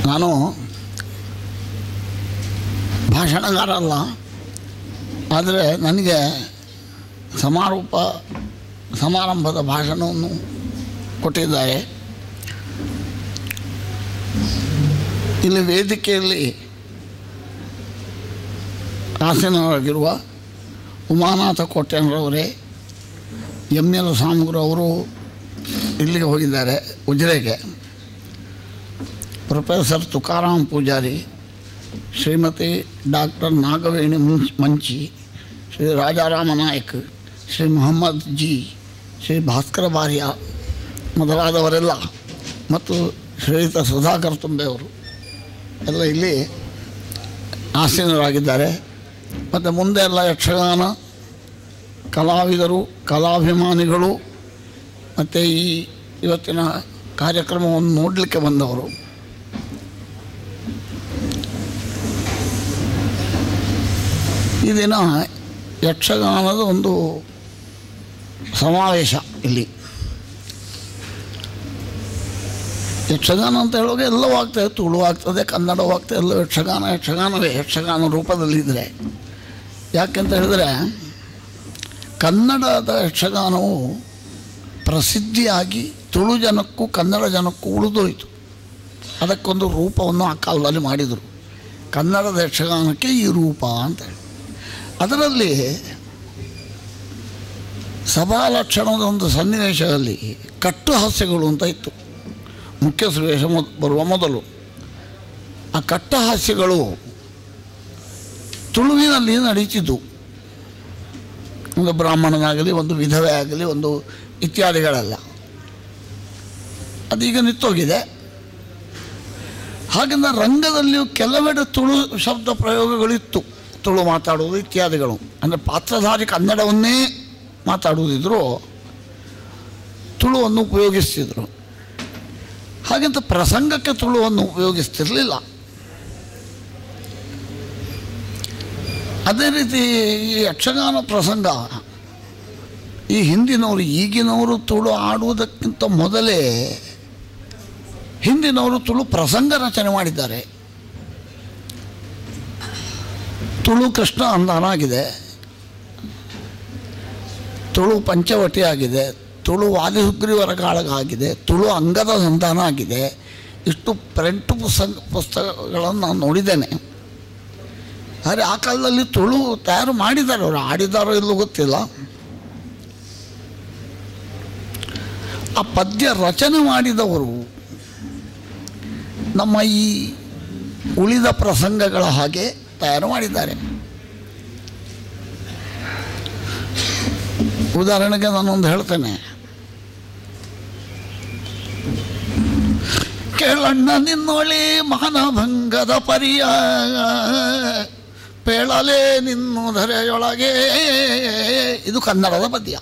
ನಾನು ಭಾಷಣಗಾರ ಅಲ್ಲ ಆದರೆ ನನಗೆ ಸಮಾರೋಪ ಸಮಾರಂಭದ ಭಾಷಣವನ್ನು ಕೊಟ್ಟಿದ್ದಾರೆ ಇಲ್ಲಿ ವೇದಿಕೆಯಲ್ಲಿ ಆಸೀನರಾಗಿರುವ ಉಮಾನಾಥ ಕೋಟ್ಯನರವರೇ ಎಮ್ ಎಲ್ ಸಾಮಗ್ರು ಅವರು ಇಲ್ಲಿಗೆ ಹೋಗಿದ್ದಾರೆ ಉಜಿರೆಗೆ ಪ್ರೊಫೆಸರ್ ತುಕಾರಾಮ್ ಪೂಜಾರಿ ಶ್ರೀಮತಿ ಡಾಕ್ಟರ್ ನಾಗವೇಣಿ ಮುಂಚ್ ಮಂಚಿ ಶ್ರೀ ರಾಜಾರಾಮ ನಾಯಕ್ ಶ್ರೀ ಮೊಹಮ್ಮದ್ ಜಿ ಶ್ರೀ ಭಾಸ್ಕರ ಬಾರ್ಯ ಮೊದಲಾದವರೆಲ್ಲ ಮತ್ತು ಶ್ರೀಯುತ ಸುಧಾಕರ್ ತುಂಬೆ ಅವರು ಎಲ್ಲ ಇಲ್ಲಿ ಆಸೀನರಾಗಿದ್ದಾರೆ ಮತ್ತು ಮುಂದೆ ಎಲ್ಲ ಯಕ್ಷಗಾನ ಕಲಾವಿದರು ಕಲಾಭಿಮಾನಿಗಳು ಮತ್ತು ಈ ಇವತ್ತಿನ ಕಾರ್ಯಕ್ರಮವನ್ನು ನೋಡಲಿಕ್ಕೆ ಬಂದವರು ಈ ದಿನ ಯಕ್ಷಗಾನದ ಒಂದು ಸಮಾವೇಶ ಇಲ್ಲಿ ಯಕ್ಷಗಾನ ಅಂತ ಹೇಳುವಾಗ ಎಲ್ಲವೂ ಆಗ್ತದೆ ತುಳು ಆಗ್ತದೆ ಕನ್ನಡವೂ ಆಗ್ತದೆ ಎಲ್ಲ ಯಕ್ಷಗಾನ ಯಕ್ಷಗಾನವೇ ಯಕ್ಷಗಾನ ರೂಪದಲ್ಲಿದ್ದರೆ ಯಾಕೆಂತ ಹೇಳಿದ್ರೆ ಕನ್ನಡದ ಯಕ್ಷಗಾನವು ಪ್ರಸಿದ್ಧಿಯಾಗಿ ತುಳು ಜನಕ್ಕೂ ಕನ್ನಡ ಜನಕ್ಕೂ ಉಳಿದೋಯ್ತು ಅದಕ್ಕೊಂದು ರೂಪವನ್ನು ಆ ಕಾಲದಲ್ಲಿ ಮಾಡಿದರು ಕನ್ನಡದ ಯಕ್ಷಗಾನಕ್ಕೆ ಈ ರೂಪ ಅಂತ ಹೇಳಿ ಅದರಲ್ಲಿ ಸಭಾಲಕ್ಷಣದ ಒಂದು ಸನ್ನಿವೇಶದಲ್ಲಿ ಕಟ್ಟು ಹಾಸ್ಯಗಳು ಅಂತ ಇತ್ತು ಮುಖ್ಯ ಸನ್ನಿವೇಶ ಮೊದ್- ಬರುವ ಮೊದಲು ಆ ಕಟ್ಟ ಹಾಸ್ಯಗಳು ತುಳುವಿನಲ್ಲಿ ನಡೀತಿದ್ದು ಒಂದು ಬ್ರಾಹ್ಮಣನಾಗಲಿ ಒಂದು ವಿಧವೆ ಆಗಲಿ ಒಂದು ಇತ್ಯಾದಿಗಳೆಲ್ಲ ಅದೀಗ ನಿಂತೋಗಿದೆ ಹಾಗೆಂದ ರಂಗದಲ್ಲಿಯೂ ಕೆಲವೆಡೆ ತುಳು ಶಬ್ದ ಪ್ರಯೋಗಗಳಿತ್ತು ತುಳು ಮಾತಾಡುವುದು ಇತ್ಯಾದಿಗಳು ಅಂದರೆ ಪಾತ್ರಧಾರಿ ಕನ್ನಡವನ್ನೇ ಮಾತಾಡುವುದಿದ್ರು ತುಳುವನ್ನು ಉಪಯೋಗಿಸ್ತಿದ್ರು ಹಾಗೆಂತ ಪ್ರಸಂಗಕ್ಕೆ ತುಳುವನ್ನು ಉಪಯೋಗಿಸ್ತಿರಲಿಲ್ಲ ಅದೇ ರೀತಿ ಈ ಯಕ್ಷಗಾನ ಪ್ರಸಂಗ ಈ ಹಿಂದಿನವರು ಈಗಿನವರು ತುಳು ಆಡುವುದಕ್ಕಿಂತ ಮೊದಲೇ ಹಿಂದಿನವರು ತುಳು ಪ್ರಸಂಗ ರಚನೆ ಮಾಡಿದ್ದಾರೆ ತುಳು ಕೃಷ್ಣ ಅಂದಾನ ಆಗಿದೆ ತುಳು ಪಂಚವಟಿ ಆಗಿದೆ ತುಳು ವಾದಿಸುಗ್ರೀವರ ಕಾಳಗ ಆಗಿದೆ ತುಳು ಅಂಗದ ಸಂಧಾನ ಆಗಿದೆ ಇಷ್ಟು ಪ್ರಿಂಟ್ ಪುಸ್ತಕ ಪುಸ್ತಕಗಳನ್ನು ನಾನು ನೋಡಿದ್ದೇನೆ ಆದರೆ ಆ ಕಾಲದಲ್ಲಿ ತುಳು ತಯಾರು ಮಾಡಿದ್ದಾರೆ ಅವರು ಆಡಿದಾರೋ ಇಲ್ಲೋ ಗೊತ್ತಿಲ್ಲ ಆ ಪದ್ಯ ರಚನೆ ಮಾಡಿದವರು ನಮ್ಮ ಈ ಉಳಿದ ಪ್ರಸಂಗಗಳ ಹಾಗೆ ತಯಾರು ಮಾಡಿದ್ದಾರೆ ಉದಾಹರಣೆಗೆ ನಾನೊಂದು ಹೇಳ್ತೇನೆ ಕೇಳಣ್ಣ ನಿನ್ನೊಳಿ ಮಾನಭಂಗದ ಪರಿಯ ಪೇಳಲೆ ನಿನ್ನುದರೆಯೊಳಗೆ ಇದು ಕನ್ನಡದ ಪದ್ಯ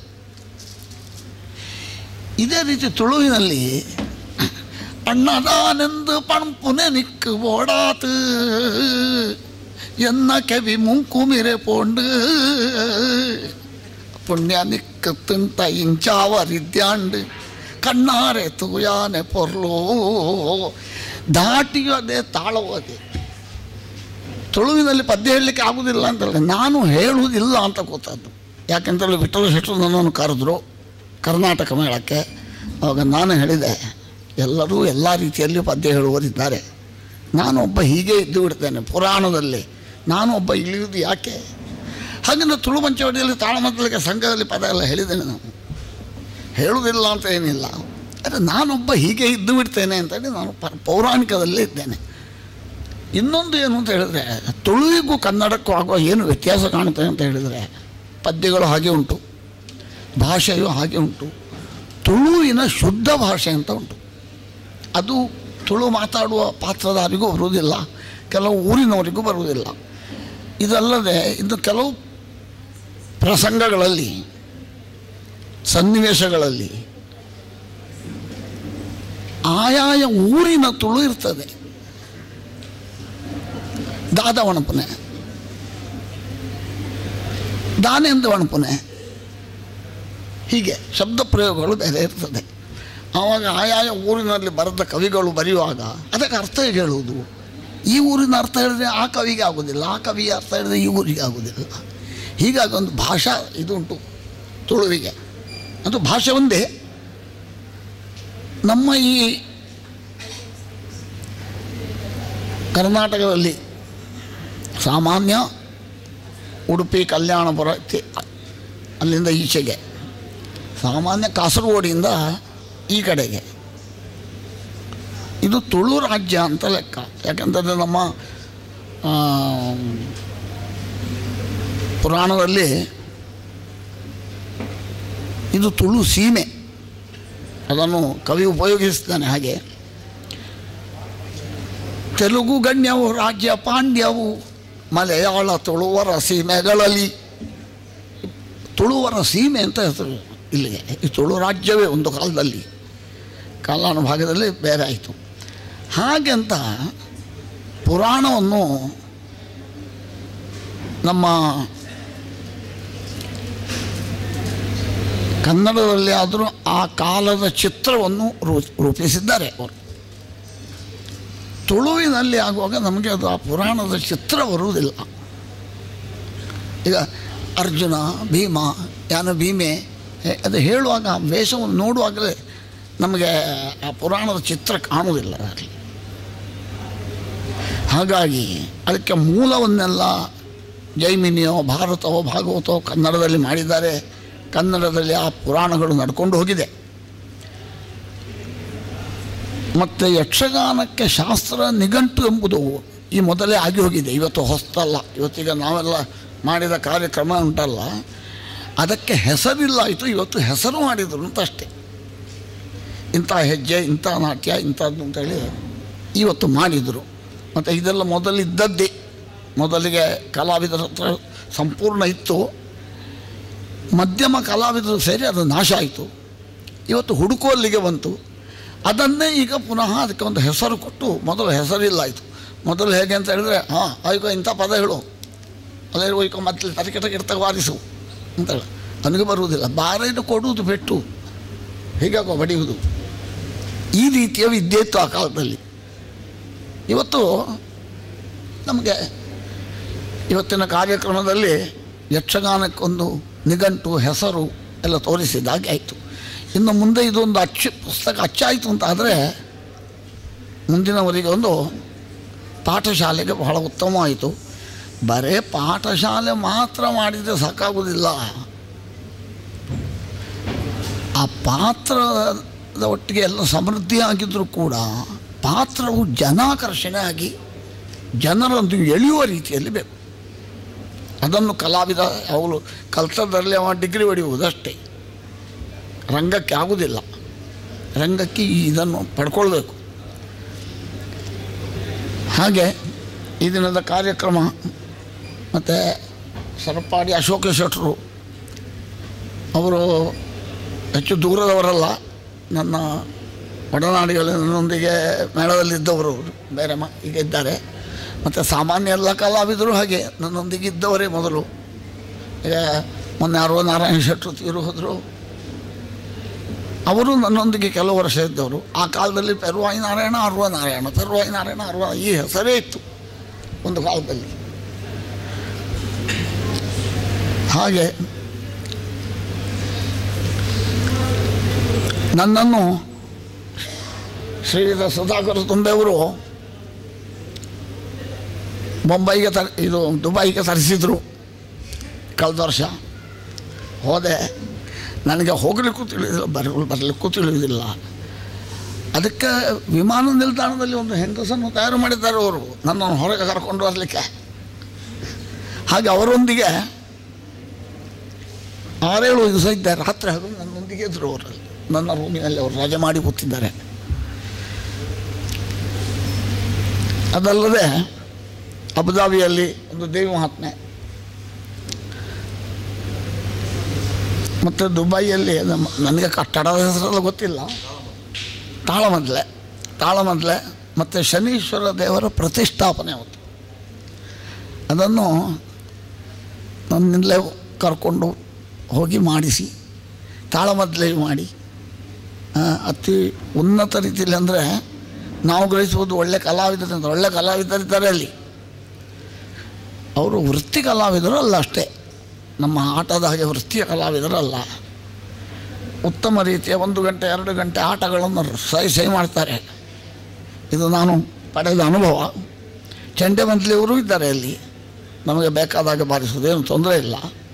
ಇದೇ ರೀತಿ ತುಳುವಿನಲ್ಲಿ ಅಣ್ಣದಾನೆಂದು ಪಣಪುನೆ ನಿಕ್ಕು ಓಡಾತು ಎನ್ನ ಕೆವಿ ಮುಂಕುಮಿರೆ ಪೋಂಡು ಪುಣ್ಯ ನಿಕ್ಕು ತಿಂತ ಇಂಚಾವರಿದ್ಯಾಂಡು ಕಣ್ಣಾರೆ ತೂಯಾನೆ ಪೊರ್ಲೋ ದಾಟಿಯೂ ಅದೇ ತಾಳವೂ ಅದೇ ತುಳುವಿನಲ್ಲಿ ಪದ್ಯ ಹೇಳಲಿಕ್ಕೆ ಆಗುವುದಿಲ್ಲ ಅಂತಲ್ಲ ನಾನು ಹೇಳುವುದಿಲ್ಲ ಅಂತ ಕೂತದ್ದು ಯಾಕೆಂತೇಳಿ ವಿಠಲ ಶೆಟ್ಟರು ನನ್ನನ್ನು ಕರೆದ್ರು ಕರ್ನಾಟಕ ಮೇಳಕ್ಕೆ ಆವಾಗ ನಾನು ಹೇಳಿದೆ ಎಲ್ಲರೂ ಎಲ್ಲ ರೀತಿಯಲ್ಲಿ ಪದ್ಯ ಹೇಳುವರಿದ್ದಾರೆ ನಾನೊಬ್ಬ ಹೀಗೆ ಇದ್ದು ಬಿಡ್ತೇನೆ ಪುರಾಣದಲ್ಲಿ ನಾನು ಒಬ್ಬ ಇಳಿಯುವುದು ಯಾಕೆ ಹಾಗೆಂದ್ರೆ ತುಳು ಪಂಚವಟಿಯಲ್ಲಿ ತಾಳಮದ್ದಲಿಗೆ ಸಂಘದಲ್ಲಿ ಪದ ಎಲ್ಲ ಹೇಳಿದ್ದೇನೆ ನಾನು ಹೇಳುವುದಿಲ್ಲ ಅಂತ ಏನಿಲ್ಲ ಆದರೆ ನಾನೊಬ್ಬ ಹೀಗೆ ಇದ್ದು ಬಿಡ್ತೇನೆ ಅಂತೇಳಿ ನಾನು ಪ ಪೌರಾಣಿಕದಲ್ಲೇ ಇದ್ದೇನೆ ಇನ್ನೊಂದು ಏನು ಅಂತ ಹೇಳಿದ್ರೆ ತುಳುವಿಗೂ ಕನ್ನಡಕ್ಕೂ ಆಗುವ ಏನು ವ್ಯತ್ಯಾಸ ಕಾಣುತ್ತೆ ಅಂತ ಹೇಳಿದರೆ ಪದ್ಯಗಳು ಹಾಗೆ ಉಂಟು ಭಾಷೆಯು ಹಾಗೆ ಉಂಟು ತುಳುವಿನ ಶುದ್ಧ ಭಾಷೆ ಅಂತ ಉಂಟು ಅದು ತುಳು ಮಾತಾಡುವ ಪಾತ್ರಧಾರಿಗೂ ಬರುವುದಿಲ್ಲ ಕೆಲವು ಊರಿನವರಿಗೂ ಬರುವುದಿಲ್ಲ ಇದಲ್ಲದೆ ಇನ್ನು ಕೆಲವು ಪ್ರಸಂಗಗಳಲ್ಲಿ ಸನ್ನಿವೇಶಗಳಲ್ಲಿ ಆಯಾಯ ಊರಿನ ತುಳು ಇರ್ತದೆ ದಾದ ಒಣಪುನೆ ದಾನೆಂದು ಒಣಪುನೆ ಹೀಗೆ ಶಬ್ದ ಪ್ರಯೋಗಗಳು ಬೇರೆ ಇರ್ತದೆ ಆವಾಗ ಆಯಾಯ ಊರಿನಲ್ಲಿ ಬರೆದ ಕವಿಗಳು ಬರೆಯುವಾಗ ಅದೇ ಪುಸ್ತಕ ಅರ್ಥ ಹೇಗೆ ಹೇಳುವುದು ಈ ಊರಿನ ಅರ್ಥ ಹೇಳಿದ್ರೆ ಆ ಕವಿಗೆ ಆಗೋದಿಲ್ಲ ಆ ಕವಿಗೆ ಅರ್ಥ ಹೇಳಿದ್ರೆ ಈ ಊರಿಗೆ ಆಗೋದಿಲ್ಲ ಹೀಗಾಗಿ ಒಂದು ಭಾಷಾ ಇದು ಉಂಟು ತುಳುವಿಗೆ ಅದು ಭಾಷೆ ಒಂದೇ ನಮ್ಮ ಈ ಕರ್ನಾಟಕದಲ್ಲಿ ಸಾಮಾನ್ಯ ಉಡುಪಿ ಕಲ್ಯಾಣಪುರ ತಿ- ಅಲ್ಲಿಂದ ಈಚೆಗೆ ಸಾಮಾನ್ಯ ಕಾಸರಗೋಡಿಂದ ಈ ಕಡೆಗೆ ಇದು ತುಳು ರಾಜ್ಯ ಅಂತ ಲೆಕ್ಕ ಯಾಕಂತಂದರೆ ನಮ್ಮ ಆ, ಪುರಾಣದಲ್ಲಿ ಇದು ತುಳು ಸೀಮೆ ಅದನ್ನು ಕವಿ ಉಪಯೋಗಿಸ್ತಾನೆ ಹಾಗೆ ತೆಲುಗು ಗಣ್ಯವು ರಾಜ್ಯ ಪಾಂಡ್ಯವು ಮಲಯಾಳ ತುಳುವರ ಸೀಮೆಗಳಲ್ಲಿ ತುಳುವರ ಸೀಮೆ ಅಂತ ಹೆಸರು ಇಲ್ಲಿಗೆ ಈ ತುಳು ರಾಜ್ಯವೇ ಒಂದು ಕಾಲದಲ್ಲಿ ಕಾಲಾನುಭಾಗದಲ್ಲಿ ಬೇರೆ ಆಯಿತು ಹಾಗೆಂತ ಪುರಾಣವನ್ನು ನಮ್ಮ ಕನ್ನಡದಲ್ಲಿ ಆದರೂ ಆ ಕಾಲದ ಚಿತ್ರವನ್ನು ರೂ- ರೂಪಿಸಿದ್ದಾರೆ ಅವರು ತುಳುವಿನಲ್ಲಿ ಆಗುವಾಗ ನಮಗೆ ಅದು ಆ ಪುರಾಣದ ಚಿತ್ರ ಬರುವುದಿಲ್ಲ ಈಗ ಅರ್ಜುನ ಭೀಮ ಯಾನ ಭೀಮೆ ಹೆ- ಅದು ಹೇಳುವಾಗ ಆ ವೇಷವನ್ನು ನೋಡುವಾಗಲೇ ನಮಗೆ ಆ ಪುರಾಣದ ಚಿತ್ರ ಕಾಣುವುದಿಲ್ಲ ಅದರಲ್ಲಿ ಹಾಗಾಗಿ ಅದಕ್ಕೆ ಮೂಲವನ್ನೆಲ್ಲ ಜೈಮಿನಿಯೋ ಭಾರತವೋ ಭಾಗವತವೋ ಕನ್ನಡದಲ್ಲಿ ಮಾಡಿದ್ದಾರೆ ಕನ್ನಡದಲ್ಲಿ ಆ ಪುರಾಣಗಳು ನಡ್ಕೊಂಡು ಹೋಗಿದೆ ಮತ್ತು ಯಕ್ಷಗಾನಕ್ಕೆ ಶಾಸ್ತ್ರ ನಿಘಂಟು ಎಂಬುದು ಈ ಮೊದಲೇ ಆಗಿ ಹೋಗಿದೆ ಇವತ್ತು ಹೊಸ್ತಲ್ಲ ಇವತ್ತೀಗ ನಾವೆಲ್ಲ ಮಾಡಿದ ಕಾರ್ಯಕ್ರಮ ಉಂಟಲ್ಲ ಅದಕ್ಕೆ ಹೆಸರಿಲ್ಲಾಯಿತು ಇವತ್ತು ಹೆಸರು ಮಾಡಿದರು ಅಂತ ಅಷ್ಟೇ ಇಂಥ ಹೆಜ್ಜೆ ಇಂಥ ನಾಟ್ಯ ಇಂಥದ್ದು ಅಂತೇಳಿ ಇವತ್ತು ಮಾಡಿದರು ಮತ್ತು ಇದೆಲ್ಲ ಮೊದಲಿದ್ದದ್ದೇ ಮೊದಲಿಗೆ ಕಲಾವಿದರ ಹತ್ರ ಸಂಪೂರ್ಣ ಇತ್ತು ಮಧ್ಯಮ ಕಲಾವಿದರು ಸೇರಿ ಅದು ನಾಶ ಆಯಿತು ಇವತ್ತು ಹುಡುಕುವಲ್ಲಿಗೆ ಬಂತು ಅದನ್ನೇ ಈಗ ಪುನಃ ಅದಕ್ಕೆ ಒಂದು ಹೆಸರು ಕೊಟ್ಟು ಮೊದಲು ಹೆಸರಿಲ್ಲ ಆಯಿತು ಮೊದಲು ಹೇಗೆ ಅಂತ ಹೇಳಿದ್ರೆ ಹಾಂ ಆಯ್ಕೋ ಇಂಥ ಪದ ಹೇಳು ಅದೇ ಹೋಯ್ಕೊ ಮತ್ತೆ ತರಕೆ ತರಕೆ ವಾರಿಸು ಅಂತೇಳಿ ನನಗೆ ಬರುವುದಿಲ್ಲ ಬಾರೇನು ಕೊಡುವುದು ಪೆಟ್ಟು ಹೀಗಾಗೋ ಬಡಿಯುವುದು ಈ ರೀತಿಯ ವಿದ್ಯೆ ಇತ್ತು ಆ ಕಾಲದಲ್ಲಿ ಇವತ್ತು ನಮಗೆ ಇವತ್ತಿನ ಕಾರ್ಯಕ್ರಮದಲ್ಲಿ ಯಕ್ಷಗಾನಕ್ಕೊಂದು ನಿಘಂಟು ಹೆಸರು ಎಲ್ಲ ತೋರಿಸಿದಾಗೆ ಆಯಿತು ಇನ್ನು ಮುಂದೆ ಇದೊಂದು ಅಚ್ಚು ಪುಸ್ತಕ ಅಚ್ಚಾಯಿತು ಅಂತ ಆದರೆ ಮುಂದಿನವರಿಗೆ ಒಂದು ಪಾಠಶಾಲೆಗೆ ಬಹಳ ಉತ್ತಮವಾಯಿತು ಬರೇ ಪಾಠಶಾಲೆ ಮಾತ್ರ ಮಾಡಿದರೆ ಸಾಕಾಗುವುದಿಲ್ಲ ಆ ಪಾತ್ರದ ಒಟ್ಟಿಗೆ ಎಲ್ಲ ಸಮೃದ್ಧಿಯಾಗಿದ್ದರೂ ಕೂಡ ಪಾತ್ರವು ಜನಾಕರ್ಷಣೆ ಆಗಿ ಜನರನ್ನು ಎಳೆಯುವ ರೀತಿಯಲ್ಲಿ ಬೇಕು ಅದನ್ನು ಕಲಾವಿದ ಅವಳು ಕಲ್ತದಲ್ಲಿ ಅವ ಡಿಗ್ರಿ ಹೊಡೆಯುವುದಷ್ಟೇ ರಂಗಕ್ಕೆ ಆಗುವುದಿಲ್ಲ ರಂಗಕ್ಕೆ ಈ ಇದನ್ನು ಪಡ್ಕೊಳ್ಬೇಕು ಹಾಗೆ ಈ ದಿನದ ಕಾರ್ಯಕ್ರಮ ಮತ್ತು ಸರಪಾಡಿ ಅಶೋಕ ಶೆಟ್ಟರು ಅವರು ಹೆಚ್ಚು ದೂರದವರಲ್ಲ ನನ್ನ ಒಡನಾಡಿಗಳು ನನ್ನೊಂದಿಗೆ ಮೇಳದಲ್ಲಿದ್ದವರು ಅವರು ಬೇರೆ ಮ ಈಗ ಇದ್ದಾರೆ ಮತ್ತು ಸಾಮಾನ್ಯ ಎಲ್ಲ ಕಲಾವಿದರು ಹಾಗೆ ನನ್ನೊಂದಿಗೆ ಇದ್ದವರೇ ಮೊದಲು ಈಗ ಮೊನ್ನೆ ಅರ್ವ ನಾರಾಯಣ ಶೆಟ್ಟರು ತೀರು ಹೋದರು ಅವರು ನನ್ನೊಂದಿಗೆ ಕೆಲವು ವರ್ಷ ಇದ್ದವರು ಆ ಕಾಲದಲ್ಲಿ ಪೆರುವಾಯಿ ನಾರಾಯಣ ಅರ್ವ ನಾರಾಯಣ ಪೆರುವಾಯಿ ನಾರಾಯಣ ಅರ್ವ ಈ ಹೆಸರೇ ಇತ್ತು ಒಂದು ಕಾಲದಲ್ಲಿ ಹಾಗೆ ನನ್ನನ್ನು ಶ್ರೀಯುತ ಸುಧಾಕರ್ ತುಂಬೆಯವರು ಬೊಂಬೈಗೆ ತರ ಇದು ದುಬೈಗೆ ತರಿಸಿದರು ಕಳೆದ ವರ್ಷ ಹೋದೆ ನನಗೆ ಹೋಗಲಿಕ್ಕೂ ತಿಳಿದಿಲ್ಲ ಬರ ಬರಲಿಕ್ಕೂ ತಿಳಿಯುವುದಿಲ್ಲ ಅದಕ್ಕೆ ವಿಮಾನ ನಿಲ್ದಾಣದಲ್ಲಿ ಒಂದು ಹೆಂಗಸನ್ನು ತಯಾರು ಮಾಡಿದ್ದಾರೆ ಅವರು ನನ್ನನ್ನು ಹೊರಗೆ ಕರ್ಕೊಂಡು ಬರಲಿಕ್ಕೆ ಹಾಗೆ ಅವರೊಂದಿಗೆ ಆರೇಳು ದಿವಸ ಇದ್ದೆ ರಾತ್ರಿ ಹಾಗೂ ನನ್ನೊಂದಿಗೆ ಇದ್ದರು ಅವರಲ್ಲಿ ನನ್ನ ರೂಮಿನಲ್ಲಿ ಅವರು ರಜೆ ಮಾಡಿ ಕೂತಿದ್ದಾರೆ ಅದಲ್ಲದೆ ಅಬುದಾಬಿಯಲ್ಲಿ ಒಂದು ದೇವಿ ಮಹಾತ್ಮೆ ಮತ್ತು ದುಬೈಯಲ್ಲಿ ನಮ್ಮ ನನಗೆ ಕಟ್ಟಡದ ಹೆಸರೆಲ್ಲ ಗೊತ್ತಿಲ್ಲ ತಾಳಮದ್ಲೆ ತಾಳಮದ್ಲೆ ಮತ್ತು ಶನೀಶ್ವರ ದೇವರ ಪ್ರತಿಷ್ಠಾಪನೆ ಅವತ್ತು ಅದನ್ನು ನನ್ನಿಂದಲೇ ಕರ್ಕೊಂಡು ಹೋಗಿ ಮಾಡಿಸಿ ತಾಳಮದ್ಲೆ ಮಾಡಿ ಆ, ಅತಿ ಉನ್ನತ ರೀತಿಯಲ್ಲಿ ಅಂದರೆ ನಾವು ಗ್ರಹಿಸುವುದು ಒಳ್ಳೆ ಕಲಾವಿದರಿಂದ ಒಳ್ಳೆ ಕಲಾವಿದರಿದ್ದಾರೆ ಅಲ್ಲಿ ಅವರು ವೃತ್ತಿ ಕಲಾವಿದರು ಅಲ್ಲ ಅಷ್ಟೇ ನಮ್ಮ ಆಟದ ಹಾಗೆ ವೃತ್ತಿಯ ಕಲಾವಿದರಲ್ಲ ಉತ್ತಮ ರೀತಿಯ ಒಂದು ಗಂಟೆ ಎರಡು ಗಂಟೆ ಆಟಗಳನ್ನು ಸೈ ಸೈ ಮಾಡ್ತಾರೆ ಇದು ನಾನು ಪಡೆದ ಅನುಭವ ಚಂಡೆ ಮಂತ್ಲಿಯವರು ಇದ್ದಾರೆ ಅಲ್ಲಿ ನಮಗೆ ಬೇಕಾದಾಗ ಬಾರಿಸೋದೇನು ತೊಂದರೆ ಇಲ್ಲ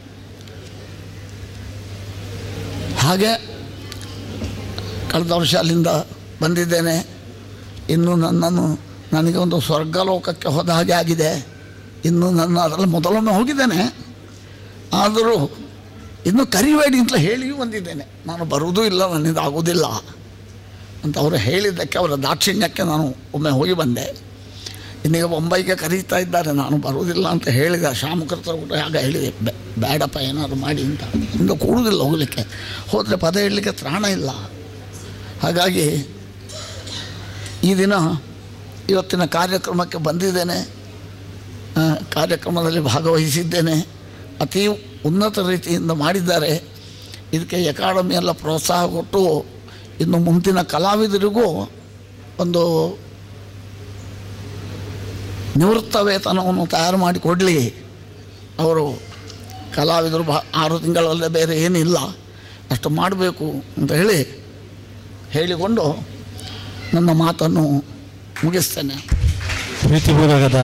ಹಾಗೆ ಕಳೆದ ವರ್ಷ ಅಲ್ಲಿಂದ ಬಂದಿದ್ದೇನೆ ಇನ್ನು ನನ್ನನ್ನು ನನಗೆ ಒಂದು ಸ್ವರ್ಗಲೋಕಕ್ಕೆ ಹೋದ ಹಾಗೆ ಆಗಿದೆ ಇನ್ನು ನನ್ನ ಅದರಲ್ಲಿ ಮೊದಲೊಮ್ಮೆ ಹೋಗಿದ್ದೇನೆ ಆದರೂ ಇನ್ನು ಕರಿಬೇಡಿ ಅಂತ ಹೇಳಿಯೂ ಬಂದಿದ್ದೇನೆ ನಾನು ಬರುವುದೂ ಇಲ್ಲ ನನ್ನಿಂದ ಆಗುವುದಿಲ್ಲ ಅಂತ ಅವರು ಹೇಳಿದ್ದಕ್ಕೆ ಅವರ ದಾಕ್ಷಿಣ್ಯಕ್ಕೆ ನಾನು ಒಮ್ಮೆ ಹೋಗಿ ಬಂದೆ ಇನ್ನೀಗ ಬೊಂಬೈಗೆ ಕರೀತಾ ಇದ್ದಾರೆ ನಾನು ಬರುವುದಿಲ್ಲ ಅಂತ ಹೇಳಿದ ಶಾಮಕೃತರ ಕೂಡ ಆಗ ಹೇಳಿದೆ ಬೆ- ಬೇಡಪ್ಪ ಏನಾದ್ರು ಮಾಡಿ ಅಂತ ಇಂದು ಕೂಡುವುದಿಲ್ಲ ಹೋಗಲಿಕ್ಕೆ ಹೋದರೆ ಪದ ಹೇಳಲಿಕ್ಕೆ ತ್ರಾಣ ಇಲ್ಲ ಹಾಗಾಗಿ ಈ ದಿನ ಇವತ್ತಿನ ಕಾರ್ಯಕ್ರಮಕ್ಕೆ ಬಂದಿದ್ದೇನೆ ಆ, ಕಾರ್ಯಕ್ರಮದಲ್ಲಿ ಭಾಗವಹಿಸಿದ್ದೇನೆ ಅತಿ ಉನ್ನತ ರೀತಿಯಿಂದ ಮಾಡಿದ್ದಾರೆ ಇದಕ್ಕೆ ಅಕಾಡೆಮಿ ಎಲ್ಲ ಪ್ರೋತ್ಸಾಹ ಕೊಟ್ಟು ಇನ್ನು ಮುಂದಿನ ಕಲಾವಿದರಿಗೂ ಒಂದು ನಿವೃತ್ತ ವೇತನವನ್ನು ತಯಾರು ಮಾಡಿ ಕೊಡಲಿ ಅವರು ಕಲಾವಿದರು ಬಾ ಆರು ತಿಂಗಳಲ್ಲೇ ಬೇರೆ ಏನಿಲ್ಲ ಅಷ್ಟು ಮಾಡಬೇಕು ಅಂತ ಹೇಳಿ ಹೇಳಿಕೊಂಡು ನನ್ನ ಮಾತನ್ನು ಮುಗಿಸ್ತೇನೆ ಪ್ರೀತಿಪೂರ್ವಕದ